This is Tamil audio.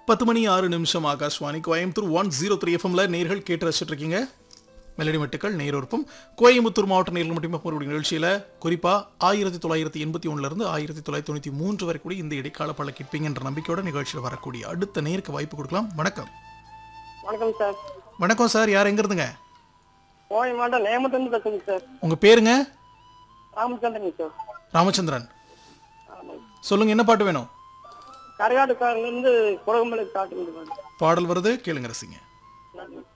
பத்து மணி ஆறு நிமிஷம் Akashvani Coimbatore one zero three எஃப்எம்ல நேர்கள் கேட்டு ரசிச்சுட்டு இருக்கீங்க மெலடி மெட்டுக்கள் நேரொருப்பும் கோயம்புத்தூர் மாவட்ட நேர்கள் மட்டுமே போகக்கூடிய நிகழ்ச்சியில் குறிப்பாக ஆயிரத்தி தொள்ளாயிரத்தி எண்பத்தி ஒன்றுலேருந்து ஆயிரத்தி தொள்ளாயிரத்தி தொண்ணூற்றி மூன்று வரை கூட இந்த இடைக்கால பல கேட்பீங்கன்ற நம்பிக்கையோட நிகழ்ச்சியில் வரக்கூடிய அடுத்த நேருக்கு வாய்ப்பு கொடுக்கலாம் வணக்கம் வணக்கம் சார் வணக்கம் சார் யார் எங்க இருந்துங்க கோவை மாவட்டம் நேமத்துலேருந்து பேசுங்க சார் உங்கள் பேருங்க ராமச்சந்திரன் சார் ராமச்சந்திரன் ஆமாங்க சொல்லுங்க என்ன பாட்டு வேணும் கரகாட்டுக்காரிலேருந்து குடகுமலை காட்டுங்க சார் பாடல் வருது கேளுங்க ரசிங்க நன்றி